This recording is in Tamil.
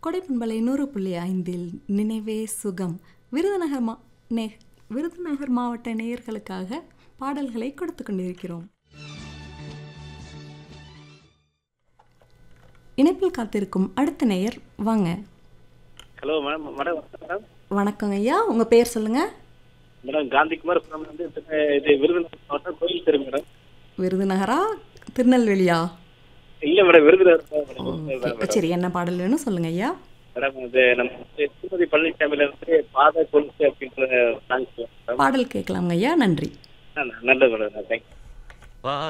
கொடைப்பண்பலை நூறு புள்ளி ஐந்தில் நினைவே சுகம் விருதுநகர் மா நே விருதுநகர் மாவட்ட நேயர்களுக்காக பாடல்களை கொடுத்து கொண்டிருக்கிறோம் இணைப்பில் காத்திருக்கும் அடுத்த நேயர் வாங்க ஹலோ மேடம் மேடம் மேடம் வணக்கங்க ஐயா உங்கள் பேர் சொல்லுங்கள் மேடம் காந்திகுமார் ஃப்ரம் வந்து திரு- இது விருதுநகர் மாவட்டம் கோயில் தெரு மேடம் விருதுநகரா திருநெல்வேலியா இல்லை மேடம் விருதுநகர் தான் ஓகே மேடம் சரி என்ன பாடல் வேணும் சொல்லுங்க ஐயா மேடம் இது நம்ம வந்து திருமதி பழனிசாமியில இருந்து பாத கொலுசு அப்படின்ற சாங்ஸ் மேடம் பாடல் கேட்கலாங்க ஐயா நன்றி நல்லது மேடம் தேங்க்யூ வா